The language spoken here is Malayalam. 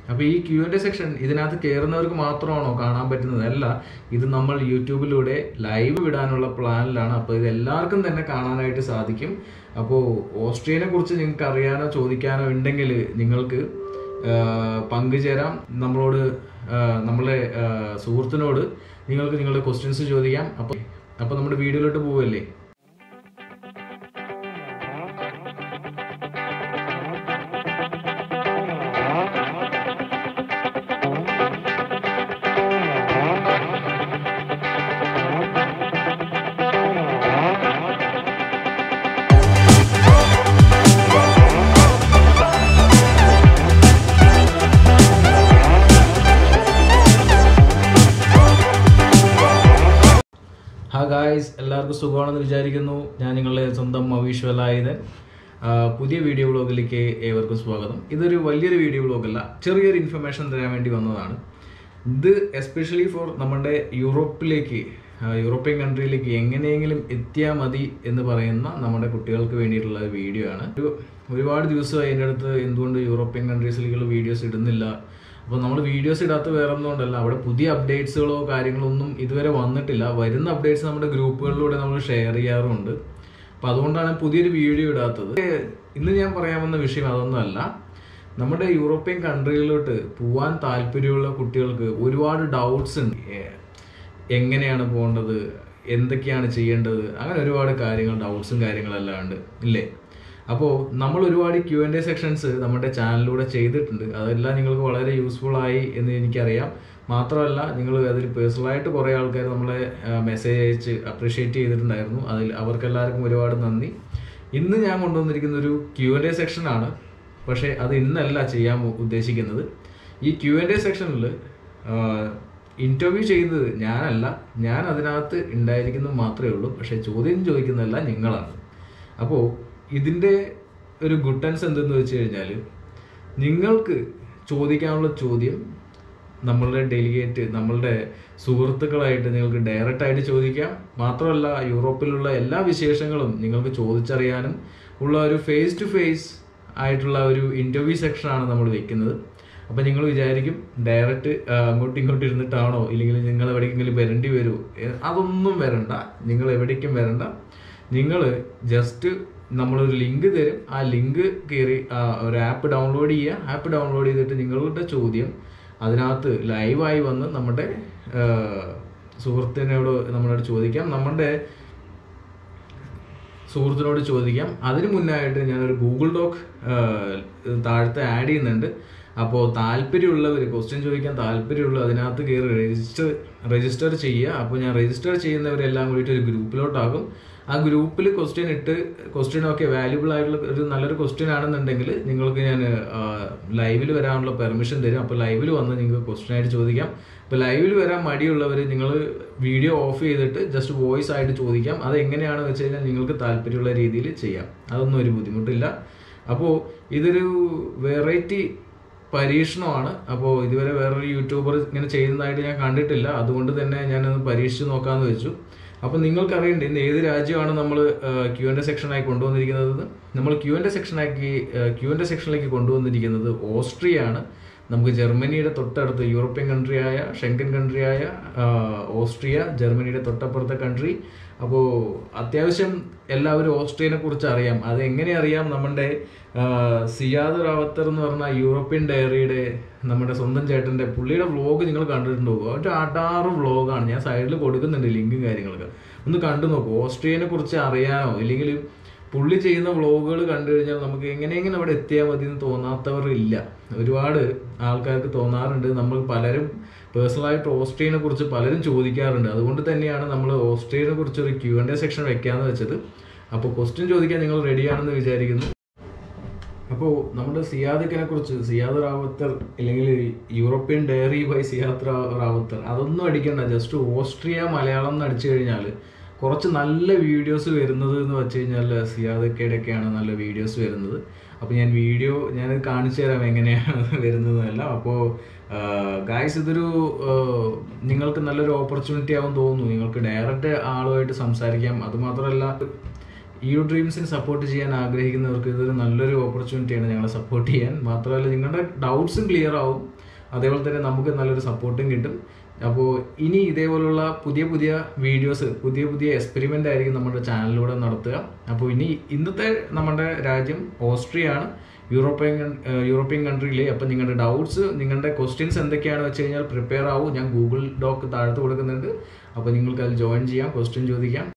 അപ്പോൾ ഈ ക്യു എൻ്റെ സെക്ഷൻ ഇതിനകത്ത് കയറുന്നവർക്ക് മാത്രമാണോ കാണാൻ പറ്റുന്നത് അല്ല ഇത് നമ്മൾ യൂട്യൂബിലൂടെ ലൈവ് വിടാനുള്ള പ്ലാനിലാണ് അപ്പോൾ ഇത് എല്ലാവർക്കും തന്നെ കാണാനായിട്ട് സാധിക്കും അപ്പോൾ ഓസ്ട്രിയനെ കുറിച്ച് നിങ്ങൾക്ക് അറിയാനോ ചോദിക്കാനോ ഉണ്ടെങ്കിൽ നിങ്ങൾക്ക് ആ, പങ്കുചേരാം നമ്മളോട് ആ, നമ്മളെ ആ, സുഹൃത്തിനോട് നിങ്ങൾക്ക് നിങ്ങളുടെ ക്വസ്റ്റ്യൻസ് ചോദിക്കാം അപ്പോൾ അപ്പോൾ നമ്മുടെ വീഡിയോയിലോട്ട് പോവല്ലേ ഹാ ഗായ്സ് എല്ലാവർക്കും സുഖമാണെന്ന് വിചാരിക്കുന്നു ഞാൻ നിങ്ങളുടെ സ്വന്തം മവീഷ് വേലായുധൻ ആ, പുതിയ വീഡിയോ വ്ളോഗിലേക്ക് ഏവർക്കും സ്വാഗതം ഇതൊരു വലിയൊരു വീഡിയോ വ്ളോഗല്ല ചെറിയൊരു ഇൻഫർമേഷൻ തരാൻ വേണ്ടി വന്നതാണ് ഇത് എസ്പെഷ്യലി ഫോർ നമ്മുടെ യൂറോപ്പിലേക്ക് ആ, യൂറോപ്യൻ കൺട്രിയിലേക്ക് എങ്ങനെയെങ്കിലും എത്തിയാൽ മതി എന്ന് പറയുന്ന നമ്മുടെ കുട്ടികൾക്ക് വേണ്ടിയിട്ടുള്ള ഒരു വീഡിയോ ആണ് ഒരു ഒരുപാട് ദിവസമായി എൻ്റെ അടുത്ത് എന്തുകൊണ്ട് യൂറോപ്യൻ കൺട്രീസിലേക്കുള്ള വീഡിയോസ് ഇടുന്നില്ല അപ്പോൾ നമ്മൾ വീഡിയോസ് ഇടാത്ത വേറെ ഒന്നുകൊണ്ടല്ല അവിടെ പുതിയ അപ്ഡേറ്റ്സുകളോ കാര്യങ്ങളോ ഒന്നും ഇതുവരെ വന്നിട്ടില്ല വരുന്ന അപ്ഡേറ്റ്സ് നമ്മുടെ ഗ്രൂപ്പുകളിലൂടെ നമ്മൾ ഷെയർ ചെയ്യാറുമുണ്ട് അപ്പോൾ അതുകൊണ്ടാണ് പുതിയൊരു വീഡിയോ ഇടാത്തത് ഇന്ന് ഞാൻ പറയാൻ വന്ന വിഷയം അതൊന്നുമല്ല നമ്മുടെ യൂറോപ്യൻ കൺട്രികളിലോട്ട് പോവാൻ താല്പര്യമുള്ള കുട്ടികൾക്ക് ഒരുപാട് ഡൗട്ട്സ് ഉണ്ട് ഏ- എങ്ങനെയാണ് പോകേണ്ടത് എന്തൊക്കെയാണ് ചെയ്യേണ്ടത് അങ്ങനെ ഒരുപാട് കാര്യങ്ങൾ ഡൗട്ട്സും കാര്യങ്ങളെല്ലാം ഉണ്ട് ഇല്ലേ അപ്പോൾ നമ്മൾ ഒരുപാട് ക്യു ആൻഡ് എ സെക്ഷൻസ് നമ്മുടെ ചാനലിലൂടെ ചെയ്തിട്ടുണ്ട് അതെല്ലാം നിങ്ങൾക്ക് വളരെ യൂസ്ഫുൾ ആയി എന്ന് എനിക്കറിയാം മാത്രമല്ല നിങ്ങൾ അതിൽ പേഴ്സണലായിട്ട് കുറേ ആൾക്കാർ നമ്മളെ മെസ്സേജ് അയച്ച് അപ്രീഷിയേറ്റ് ചെയ്തിട്ടുണ്ടായിരുന്നു അതിൽ അവർക്കെല്ലാവർക്കും ഒരുപാട് നന്ദി ഇന്ന് ഞാൻ കൊണ്ടുവന്നിരിക്കുന്ന ഒരു ക്യു ആൻഡ് എ സെക്ഷനാണ് പക്ഷേ അത് ഇന്നല്ല ചെയ്യാൻ ഉദ്ദേശിക്കുന്നത് ഈ ക്യു ആൻഡ് എ സെക്ഷനിൽ ഇന്റർവ്യൂ ചെയ്തത് ഞാനല്ല ഞാൻ അതിനകത്ത് ഉണ്ടായിരിക്കുന്നത് മാത്രമേ ഉള്ളൂ പക്ഷേ ചോദ്യം ചോദിക്കുന്നതല്ല നിങ്ങളാണ് അപ്പോൾ ഇതിൻ്റെ ഒരു ഗുട്ടൻസ് എന്തെന്ന് വെച്ച് കഴിഞ്ഞാൽ നിങ്ങൾക്ക് ചോദിക്കാനുള്ള ചോദ്യം നമ്മളുടെ ഡെലിഗേറ്റ് നമ്മളുടെ സുഹൃത്തുക്കളായിട്ട് നിങ്ങൾക്ക് ഡയറക്റ്റ് ആയിട്ട് ചോദിക്കാം മാത്രമല്ല യൂറോപ്പിലുള്ള എല്ലാ വിശേഷങ്ങളും നിങ്ങൾക്ക് ചോദിച്ചറിയാനും ഉള്ള ഒരു ഫേസ് ടു ഫേസ് ആയിട്ടുള്ള ഒരു ഇന്റർവ്യൂ സെക്ഷനാണ് നമ്മൾ വെക്കുന്നത് അപ്പം നിങ്ങൾ വിചാരിക്കും ഡയറക്റ്റ് അങ്ങോട്ടും ഇങ്ങോട്ടും ഇരുന്നിട്ടാണോ ഇല്ലെങ്കിൽ നിങ്ങൾ എവിടേക്കെങ്കിലും വരേണ്ടി വരുമോ ഏ, അതൊന്നും വരണ്ട നിങ്ങൾ എവിടേക്കും വരണ്ട നിങ്ങൾ ജസ്റ്റ് നമ്മളൊരു ലിങ്ക് തരും ആ ലിങ്ക് കയറി ആ, ഒരു ആപ്പ് ഡൗൺലോഡ് ചെയ്യുക ആപ്പ് ഡൗൺലോഡ് ചെയ്തിട്ട് നിങ്ങളുടെ ചോദ്യം അതിനകത്ത് ലൈവായി വന്ന് നമ്മുടെ ആ, സുഹൃത്തിനോട് നമ്മളോട് ചോദിക്കാം നമ്മുടെ സുഹൃത്തിനോട് ചോദിക്കാം അതിന് മുന്നായിട്ട് ഞാനൊരു ഗൂഗിൾ ഡോക്ക് താഴത്തെ ആഡ് ചെയ്യുന്നുണ്ട് അപ്പോൾ താല്പര്യമുള്ളവർ ക്വസ്റ്റ്യൻ ചോദിക്കാൻ താല്പര്യമുള്ള അതിനകത്ത് കയറി രജിസ്റ്റർ രജിസ്റ്റർ ചെയ്യുക അപ്പോൾ ഞാൻ രജിസ്റ്റർ ചെയ്യുന്നവരെല്ലാം കൂടിയിട്ട് ഒരു ഗ്രൂപ്പിലോട്ടാകും ആ ഗ്രൂപ്പിൽ ക്വസ്റ്റ്യൻ ഇട്ട് ക്വസ്റ്റ്യൻ ഒക്കെ വാല്യുബിൾ ആയിട്ടുള്ള ഒരു നല്ലൊരു ക്വസ്റ്റ്യൻ ആണെന്നുണ്ടെങ്കിൽ നിങ്ങൾക്ക് ഞാൻ ലൈവിൽ വരാനുള്ള പെർമിഷൻ തരും അപ്പോൾ ലൈവിൽ വന്ന് നിങ്ങൾക്ക് ക്വസ്റ്റ്യൻ ആയിട്ട് ചോദിക്കാം ഇപ്പോൾ ലൈവിൽ വരാൻ മടിയുള്ളവർ നിങ്ങൾ വീഡിയോ ഓഫ് ചെയ്തിട്ട് ജസ്റ്റ് വോയിസ് ആയിട്ട് ചോദിക്കാം അത് എങ്ങനെയാണെന്ന് വെച്ച് കഴിഞ്ഞാൽ നിങ്ങൾക്ക് താല്പര്യമുള്ള രീതിയിൽ ചെയ്യാം അതൊന്നും ഒരു ബുദ്ധിമുട്ടില്ല അപ്പോൾ ഇതൊരു വെറൈറ്റി പരീക്ഷണമാണ് അപ്പോൾ ഇതുവരെ വേറൊരു യൂട്യൂബർ ഇങ്ങനെ ചെയ്യുന്നതായിട്ട് ഞാൻ കണ്ടിട്ടില്ല അതുകൊണ്ട് തന്നെ ഞാനൊന്ന് പരീക്ഷിച്ച് നോക്കാമെന്ന് വെച്ചു അപ്പോൾ നിങ്ങൾക്കറിയണ്ടേ ഇന്ന് ഏത് രാജ്യമാണ് നമ്മൾ ക്യു എൻ്റെ സെക്ഷനായി കൊണ്ടുവന്നിരിക്കുന്നത് നമ്മൾ ക്യു എൻ്റെ സെക്ഷനാക്കി ക്യു എൻ്റെ സെക്ഷനിലേക്ക് കൊണ്ടുവന്നിരിക്കുന്നത് ഓസ്ട്രിയ ആണ് നമുക്ക് ജർമ്മനിയുടെ തൊട്ടടുത്ത് യൂറോപ്യൻ കൺട്രിയായ ഷെങ്കൻ കൺട്രിയായ ആ, ഓസ്ട്രിയ ജർമ്മനിയുടെ തൊട്ടപ്പുറത്തെ കൺട്രി അപ്പോൾ അത്യാവശ്യം എല്ലാവരും ഓസ്ട്രിയനെ കുറിച്ച് അറിയാം അത് എങ്ങനെ അറിയാം നമ്മുടെ ആ, സിയാദ് റാവത്തർ എന്ന് പറഞ്ഞ യൂറോപ്യൻ ഡയറിയുടെ നമ്മുടെ സ്വന്തം ചേട്ടന്റെ പുള്ളിയുടെ വ്ലോഗ് നിങ്ങൾ കണ്ടിട്ടുണ്ടോ ഒരു അടാറ് വ്ലോഗാണ് ഞാൻ സൈഡിൽ കൊടുക്കുന്നുണ്ട് ലിങ്കും കാര്യങ്ങളൊക്കെ ഒന്ന് കണ്ടു നോക്കൂ ഓസ്ട്രിയനെ കുറിച്ച് അറിയാനോ ഇല്ലെങ്കിൽ പുള്ളി ചെയ്യുന്ന വ്ളോഗുകൾ കണ്ടു കഴിഞ്ഞാൽ നമുക്ക് എങ്ങനെയെങ്കിലും അവിടെ എത്തിയാൽ മതി എന്ന് തോന്നാത്തവർ ഇല്ല ഒരുപാട് ആൾക്കാർക്ക് തോന്നാറുണ്ട് നമ്മൾ പലരും പേഴ്സണലായിട്ട് ഓസ്ട്രിയനെ കുറിച്ച് പലരും ചോദിക്കാറുണ്ട് അതുകൊണ്ട് തന്നെയാണ് നമ്മൾ ഓസ്ട്രിയനെ കുറിച്ച് ഒരു ക്യു ആൻഡ് എ സെക്ഷൻ വെക്കാന്ന് വെച്ചത് അപ്പോൾ ക്വസ്റ്റ്യൻ ചോദിക്കാൻ നിങ്ങൾ റെഡിയാണെന്ന് വിചാരിക്കുന്നു അപ്പോൾ നമ്മുടെ സിയാദിക്കിനെ കുറിച്ച് സിയാദ് റാവത്തർ അല്ലെങ്കിൽ യൂറോപ്യൻ ഡയറി ബൈ സിയാദ് റാ- റാവത്തർ അതൊന്നും അടിക്കണ്ട ജസ്റ്റ് ഓസ്ട്രിയ മലയാളം എന്ന് അടിച്ചു കഴിഞ്ഞാൽ കുറച്ച് നല്ല വീഡിയോസ് വരുന്നത് എന്ന് വെച്ച് കഴിഞ്ഞാൽ സിയാദക്കയുടെയൊക്കെയാണ് നല്ല വീഡിയോസ് വരുന്നത് അപ്പോൾ ഞാൻ വീഡിയോ ഞാൻ കാണിച്ചു തരാം എങ്ങനെയാണ് വരുന്നതെന്നല്ല അപ്പോൾ ഗായ്സ് ഇതൊരു ആ, നിങ്ങൾക്ക് നല്ലൊരു ഓപ്പർച്യൂണിറ്റി ആവും തോന്നുന്നു നിങ്ങൾക്ക് ഡയറക്റ്റ് ആളുമായിട്ട് സംസാരിക്കാം അതുമാത്രമല്ല ഈ ഒരു ഡ്രീംസിന് സപ്പോർട്ട് ചെയ്യാൻ ആഗ്രഹിക്കുന്നവർക്ക് ഇതൊരു നല്ലൊരു ഓപ്പർച്യൂണിറ്റിയാണ് ഞങ്ങളെ സപ്പോർട്ട് ചെയ്യാൻ മാത്രമല്ല നിങ്ങളുടെ ഡൗട്ട്സും ക്ലിയർ ആവും അതേപോലെ തന്നെ നമുക്ക് നല്ലൊരു സപ്പോർട്ടും കിട്ടും അപ്പോൾ ഇനി ഇതേപോലുള്ള പുതിയ പുതിയ വീഡിയോസ് പുതിയ പുതിയ എക്സ്പെരിമെൻ്റ് ആയിരിക്കും നമ്മുടെ ചാനലിലൂടെ നടത്തുക അപ്പോൾ ഇനി ഇന്നത്തെ നമ്മുടെ രാജ്യം ഓസ്ട്രിയ ആണ് യൂറോപ്യൻ കൺ- ഏഹ് യൂറോപ്യൻ കൺട്രിയിലെ അപ്പോൾ നിങ്ങളുടെ ഡൗട്ട്സ് നിങ്ങളുടെ ക്വസ്റ്റ്യൻസ് എന്തൊക്കെയാണെന്ന് വെച്ച് കഴിഞ്ഞാൽ പ്രിപ്പയർ ആവും ഞാൻ ഗൂഗിൾ ഡോക്ക് താഴത്ത് കൊടുക്കുന്നുണ്ട് അപ്പോൾ നിങ്ങൾക്ക് അതിൽ ജോയിൻ ചെയ്യാം ക്വസ്റ്റ്യൻ ചോദിക്കാം